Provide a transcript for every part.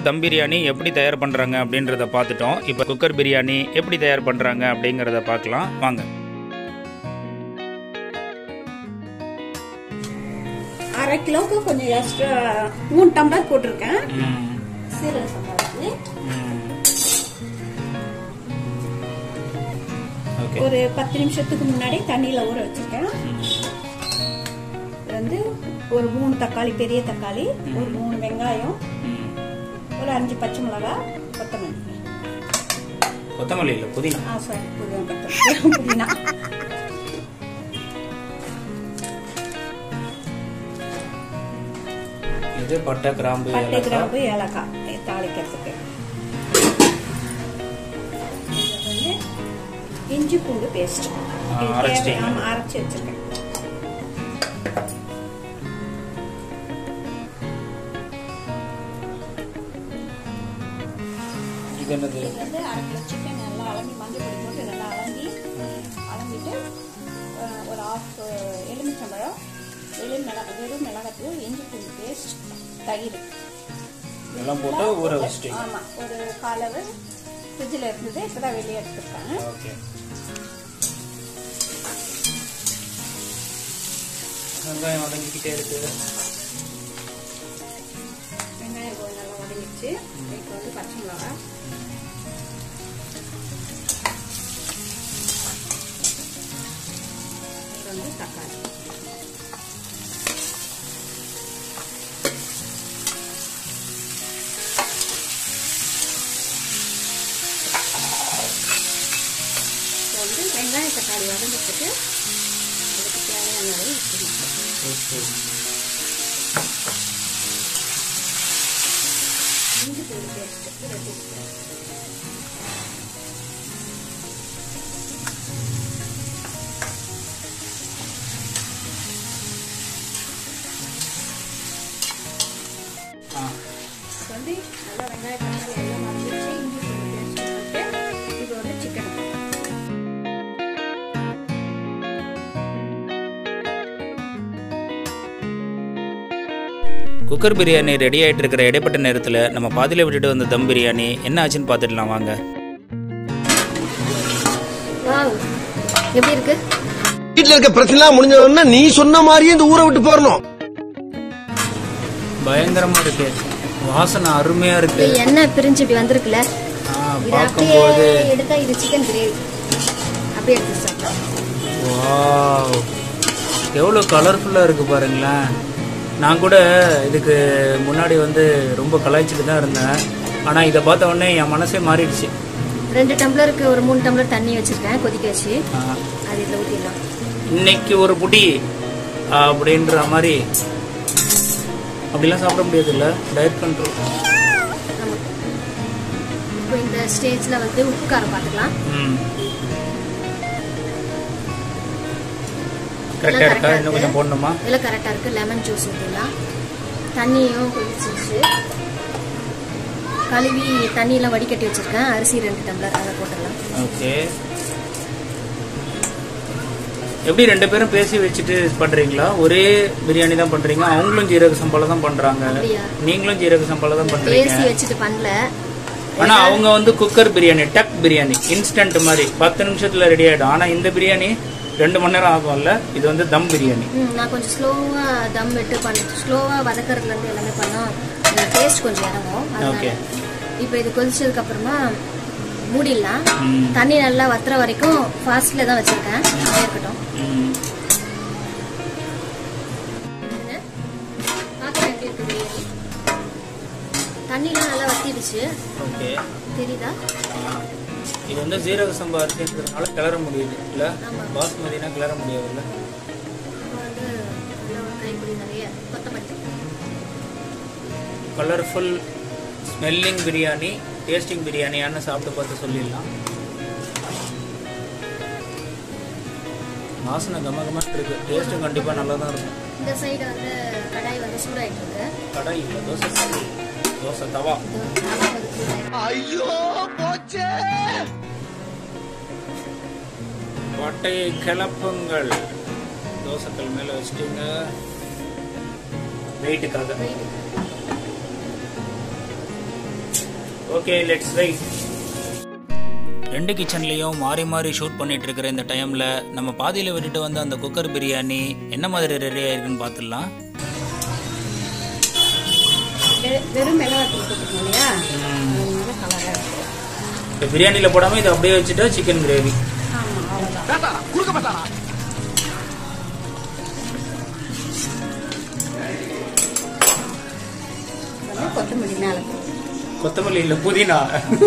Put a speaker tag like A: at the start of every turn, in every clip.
A: தம் பிரியாணி எப்படி தயார் பண்ணுறாங்க அப்படின்றத பார்த்துட்டோம் இப்போ குக்கர் பிரியாணி எப்படி தயார் பண்ணுறாங்க அப்படிங்கிறத பார்க்கலாம் வாங்க
B: அரை கிலோவுக்கு கொஞ்சம் எக்ஸ்ட்ரா மூணு டம்ளர் போட்டிருக்கேன்
A: ம்,
B: சீரக சம்பாவுக்கு
A: ம். ஓகே
B: ஒரு பத்து நிமிஷத்துக்கு முன்னாடி தண்ணியில ஊற வச்சிருக்கேன் இது வந்து ஒரு மூணு தக்காளி பெரிய தக்காளி ஒரு மூணு வெங்காயம்
A: ம்.
B: ஒரு அஞ்சு பச்சை மிளகாய் கொத்தமல்லி
A: கொத்தமல்லி இல்லை புதினா
B: ஆ சாரி புதினா கொத்தமல்லி புதினா
A: இது பட்டை கிராம்பு
B: பட்டை
A: ஏலக்காய்
B: கிராம்பு ஏலக்காய் தாளிக்கிறதுக்கு இது வந்து இஞ்சி பூண்டு பேஸ்ட்
A: ஆ, அரைச்சிட்டீங்க.
B: அரைச்சி வச்சிருக்கேன்
A: இது என்னது
B: இது வந்து அரை கிலோ சிக்கன் நல்லா அலம்பி மஞ்சள் பொடி போட்டு நல்லா அலம்பி அலம்பிட்டு அஹ், ஒரு ஆஃப் எலுமிச்சம்பழம் வெறும் மிளகா வெறும் மிளகாத்தூள் இஞ்சி பூண்டு பேஸ்ட் தயிர்
A: இதெல்லாம் போட்டு ஊற வச்சிட்டீங்க
B: ஆமா ஒரு காலவு ஃப்ரிட்ஜில் இருந்தது இப்பதான் வெளியே எடுத்துருக்காங்க
A: ஓகே வெங்காயம் வதங்கிக்கிட்டே இருக்கு
B: வெங்காயம் கொஞ்சம் நல்லா வதங்கிடுச்சு இப்போ வந்து பச்சை மிளகா இது வந்து தக்காளி இப்போ வந்து வெங்காயம் தக்காளி வதங்கிறதுக்கு அதுக்கு தேவையான அளவு உப்பு மட்டும். இஞ்சி பூண்டு பேஸ்ட் ரெண்டு ஸ்பூன்
A: ஆ
B: இப்போ வந்து நல்லா வெங்காய தக்காளி எல்லாம் மறந்துச்சு இஞ்சி பூண்டு பேஸ்ட் போட்டு இது வந்து சிக்கன்
A: குக்கர் பிரியாணி ரெடி ஆகிட்டு இருக்கிற இடைப்பட்ட நேரத்தில் நம்ம பாதியில் விட்டுட்டு வந்த தம் பிரியாணி என்ன ஆச்சுன்னு பார்த்துடலாம் வாங்க
C: வாவ் எப்படி இருக்கு
D: வீட்டுல இருக்க பிரச்சனை முடிஞ்சவொடனே நீ சொன்ன மாதிரியே இந்த ஊரை விட்டு போறணும்
A: பயங்கரமாக இருக்கு வாசனை அருமையாக
C: இது
A: இருக்கு
C: எண்ணெய் பிரிஞ்சு இப்படி வந்திருக்குல்ல
A: ஆ,
C: இது
A: பார்க்கும்போது
C: அப்படியே எடுத்தா இது சிக்கன் கிரேவி அப்படியே எடுத்து சாப்பிட்டோம்
A: வாவ் எவ்வளோ கலர்ஃபுல்லாக இருக்குது பாருங்களேன் நான் கூட இதுக்கு முன்னாடி வந்து ரொம்ப கலாய்ச்சிட்டு தான் இருந்தேன் ஆனால் இதை பார்த்த உடனே என் மனசே மாறிடுச்சு
C: ரெண்டு டம்ளருக்கு ஒரு மூணு டம்ளர் தண்ணி வச்சிருக்கேன் கொதிக்க வச்சு
A: ஆ,
C: அது இதில் ஊற்றிடலாம்
A: இன்னைக்கு ஒரு புடி அப்படின்ற மாதிரி அப்படிலாம் சாப்பிட முடியாது இல்லை டயட் கண்ட்ரோல்
C: ஆமாம் இப்போ இந்த ஸ்டேஜில் வந்து உப்பு காரம் பார்த்துக்கலாம்
A: ம் கரெக்டாக இருக்கா இன்னும் கொஞ்சம் போடணுமா
C: இதெல்லாம் கரெக்டாக இருக்குது லெமன் ஜூஸ் ஊற்றிடலாம் தண்ணியும் கொதிச்சிருச்சு கழுவி தண்ணியெல்லாம் வடிகட்டி வச்சிருக்கேன் அரிசி ரெண்டு டம்ளர் அதை போட்டுடலாம்
A: ஓகே எப்படி ரெண்டு பேரும் பேசி வச்சுட்டு பண்றீங்களா ஒரே பிரியாணி தான் பண்றீங்க அவங்களும் ஜீரக சம்பளம் தான் பண்றாங்க
C: அப்படியா?
A: நீங்களும் ஜீரக சம்பளம் தான்
C: பேசி
A: பண்றீங்க
C: வச்சுட்டு பண்ணல
A: ஆனா அவங்க வந்து cooker biryani duck biryani instant மாதிரி பத்து நிமிஷத்துல ரெடி ஆயிடும் ஆனா இந்த பிரியாணி ரெண்டு மணி நேரம் ஆகும்ல இது வந்து தம் பிரியாணி
C: ம், நான் கொஞ்சம் ஸ்லோவாக தம் விட்டு பண்ண ஸ்லோவாக வதக்கறதுலேருந்து எல்லாமே பண்ணோம் டேஸ்ட் கொஞ்சம் இறங்கும்
A: Okay.
C: இப்போ இது கொதிச்சதுக்கு அப்புறமா மூடிடலாம்
A: ம்.
C: தண்ணி நல்லா வத்துற வரைக்கும் ஃபாஸ்ட்ல தான் வச்சிருக்கேன் அப்படியே இருக்கட்டும்
A: ம்.
C: என்ன? பார்க்க எப்படி இருக்கு பிரியாணி தண்ணிலாம் நல்லா வத்திடுச்சு
A: ஓகே
C: தெரியுதா
A: ஆ. இது வந்து ஜீரக சம்பா அரிசின்றதுனால கிளற முடியுது இல்ல
C: ஆமா.
A: பாஸ்மதினா கிளற முடியாதுல்ல
C: இப்போ வந்து நல்லா ஒரு கைப்பிடி நிறைய கொத்தமல்லி
A: கலர்ஃபுல் ஸ்மெல்லிங் பிரியாணி டேஸ்டிங் பிரியாணியான்னு சாப்பிட்டு பார்த்து சொல்லிடலாம் வாசனை கம கமன்னு இருக்கு டேஸ்ட்டும் கண்டிப்பாக நல்லா தான் இருக்கும்
C: இந்த சைடு வந்து கடாய் வந்து சூடாயிட்டு இருக்கு
A: கடை இல்லை தோசை கல். தோசை தவா
C: இது தவா வந்து சூடாயிட்டு
D: ஐயோ போச்சே
A: பட்டையை கிளப்புங்கள் தோசைக்கல் மேலே வச்சுட்டீங்க வெயிட்டுக்காக ஓகே லெட்ஸ் ரைட் ரெண்டு கிச்சன்லேயும் மாறி மாறி ஷூட் பண்ணிட்டு இருக்கிற இந்த டைமில் நம்ம பாதியில் விட்டுட்டு வந்த அந்த குக்கர் பிரியாணி என்ன மாதிரி ரெடி ஆயிருக்குன்னு பார்த்துடலாம்
B: வெ- வெறும் மிளகாத்தூள் போட்டுக்கணும் இல்லையா அதனால கலராக இருக்கு
A: இப்போ பிரியாணியில் போடாமல் இதை அப்படியே வச்சுட்டா சிக்கன் கிரேவி
B: ஆமாம் அவ்வளோதான் வந்து கொத்தமல்லி மேலே
A: கொத்தமல்லி இல்லை புதினா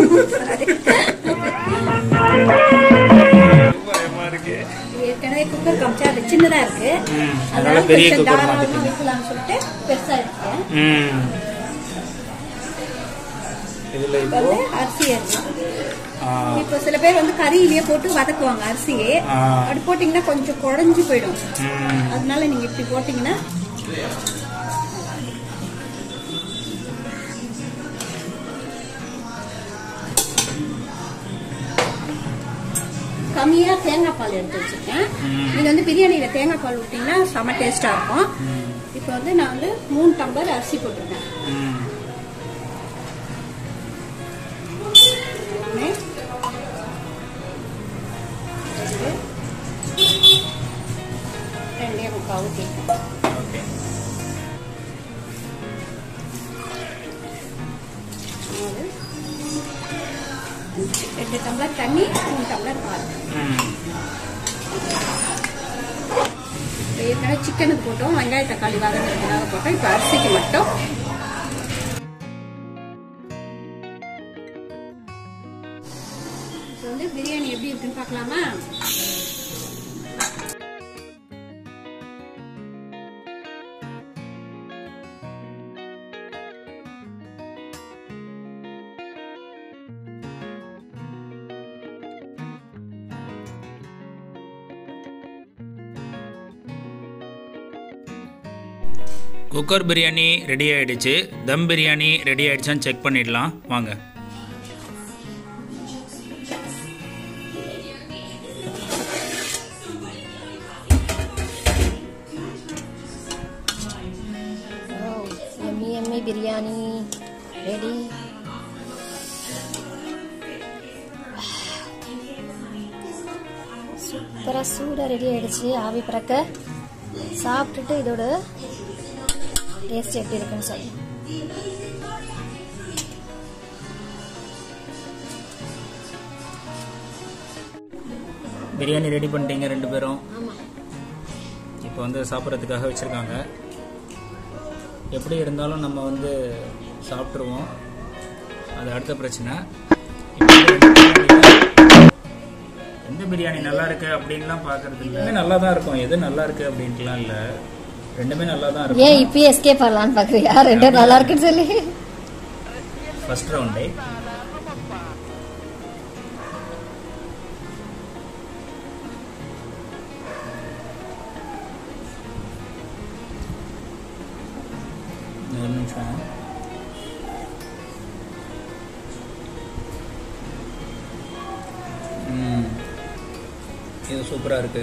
B: ஏற்கனவே குக்கர் காமிச்சா அது சின்னதா இருக்கு
A: ம், அதனால
B: அதனால
A: பெரிய
B: கொஞ்சம்
A: குக்கர்
B: தாராளமா
A: மாத்திட்டீங்க.
B: வைக்கலாம்னு சொல்லிட்டு பெருசா எடுத்தேன்
A: ம் இதில்
B: இப்போ
A: இப்போ
B: வந்து அரிசி எடுத்து
A: ஆ,
B: இப்போ சில பேர் வந்து கறியிலேயே போட்டு வதக்குவாங்க அரிசியே
A: ஆ.
B: அப்படி போட்டீங்கன்னா கொஞ்சம் குழஞ்சு போயிடும்
A: ம்
B: அதனால நீங்க இப்படி போட்டீங்கன்னா கம்மியா தேங்காய் பால் எடுத்து வச்சிருக்கேன் நீங்க வந்து பிரியாணியில தேங்காய் பால் விட்டீங்கன்னா செம டேஸ்டா இருக்கும் இப்போ வந்து நான் வந்து மூணு டம்ளர் அரிசி போட்டிருக்கேன்
A: ம்
B: ஒண்ணு, ரெண்டு, ரெண்டே முக்கால் ஊற்றிருக்கேன்
A: ஓகே
B: நாலு, அஞ்சு. ரெண்டு டம்ளர் தண்ணி மூணு டம்ளர் பால்
A: ம்
B: இப்ப ஏற்கனவே சிக்கனுக்கு போட்டோம் வெங்காய தக்காளி வதங்கிறதுக்காக போட்டோம் இப்போ அரிசிக்கு மட்டும் இப்போ வந்து பிரியாணி எப்படி இருக்குன்னு பார்க்கலாமா
A: குக்கர் பிரியாணி ரெடி ஆயிடுச்சு தம் பிரியாணி ரெடி ஆயிடுச்சான்னு செக் பண்ணிடலாம் வாங்க
C: எம்மி எம்மி பிரியாணி ரெடி சூப்பராக சூடாக ரெடி ஆயிடுச்சு ஆவி பறக்க சாப்பிட்டுட்டு இதோட டேஸ்ட் எப்படி இருக்குன்னு சொல்லி
A: பிரியாணி ரெடி பண்ணிட்டீங்க ரெண்டு பேரும்
C: ஆமாம்
A: இப்போ வந்து சாப்பிட்றதுக்காக வச்சுருக்காங்க எப்படி இருந்தாலும் நம்ம வந்து சாப்பிட்ருவோம் அது அடுத்த பிரச்சனை இப்போ வந்து ரெண்டு பிரியாணில எந்த பிரியாணி நல்லா இருக்கு அப்படின்லாம் பார்க்கறது இல்லை நல்லா தான் இருக்கும் எது நல்லா இருக்கு அப்படின்ட்டுலாம் இல்லை ரெண்டுமே நல்லா தான் இருக்கும்
C: ஏன் இப்பயே எஸ்கேப் ஆகலான்னு பார்க்குறியா ரெண்டும் நல்லா இருக்குன்னு சொல்லி
A: ஃபர்ஸ்ட் ரவுண்டே ஒரு நிமிஷம் ம் இது சூப்பராக இருக்கு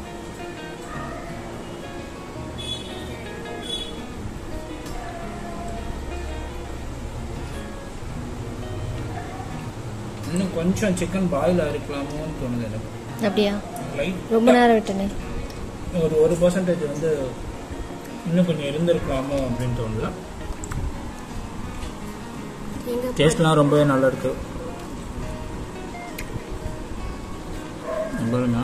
A: இன்னும் கொஞ்சம் சிக்கன் பாயில் இருக்கலாமோன்னு தோணுது எனக்கு
C: அப்படியா
A: லைட்
C: ரொம்ப நேரம் விட்டுனே
A: ஒரு ஒரு பர்சன்டேஜ் வந்து இன்னும் கொஞ்சம் இருந்திருக்கலாமோ அப்படின்னு தோணுது டேஸ்ட்லாம் ரொம்பவே நல்லா இருக்கு பாருங்க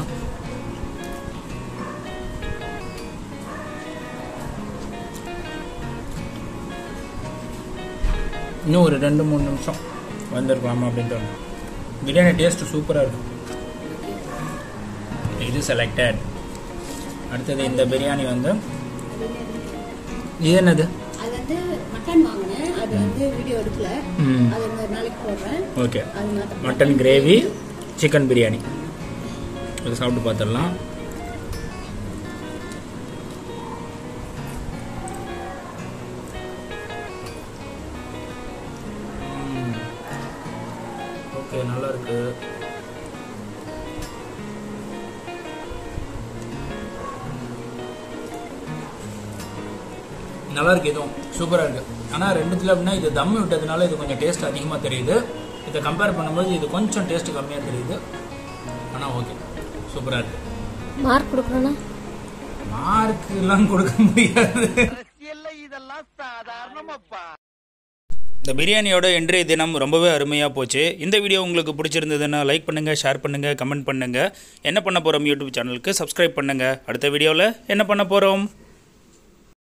A: இன்னும் ஒரு ரெண்டு மூணு நிமிஷம் வந்திருக்கலாமா அப்படின்னு தோணும் பிரியாணி டேஸ்ட் சூப்பராக இருக்கும் இது செலக்டட் அடுத்தது இந்த பிரியாணி வந்து இது என்னது
B: அது வந்து மட்டன் வாங்கினேன் அது வந்து வீடியோ எடுக்கல
A: ம்
B: அது இன்னொரு நாளைக்கு போடுறேன்
A: ஓகே
B: அது மாத்திரம்
A: மட்டன் கிரேவி சிக்கன் பிரியாணி இது சாப்பிட்டு பார்த்துடலாம் ஓகே நல்லா இருக்கு நல்லா இருக்கு இதுவும் சூப்பராக இருக்கு ஆனால் ரெண்டுத்தில் அப்படின்னா இது தம் விட்டதுனால இது கொஞ்சம் டேஸ்ட் அதிகமாக தெரியுது இதை கம்பேர் பண்ணும்போது இது கொஞ்சம் டேஸ்ட் கம்மியாக தெரியுது ஆனால் ஓகே சூப்பராக இருக்குது
C: மார்க் கொடுக்கணும்னா
A: மார்க்கெல்லாம் கொடுக்க முடியாது
D: இதெல்லாம் சாதாரணமாப்பா
A: இந்த பிரியாணியோட இன்றைய தினம் ரொம்பவே அருமையாக போச்சு இந்த வீடியோ உங்களுக்கு பிடிச்சிருந்ததுன்னா லைக் பண்ணுங்கள் ஷேர் பண்ணுங்கள் கமெண்ட் பண்ணுங்கள் என்ன பண்ண போகிறோம் யூடியூப் சேனலுக்கு சப்ஸ்கிரைப் பண்ணுங்கள் அடுத்த வீடியோவில் என்ன பண்ண போகிறோம்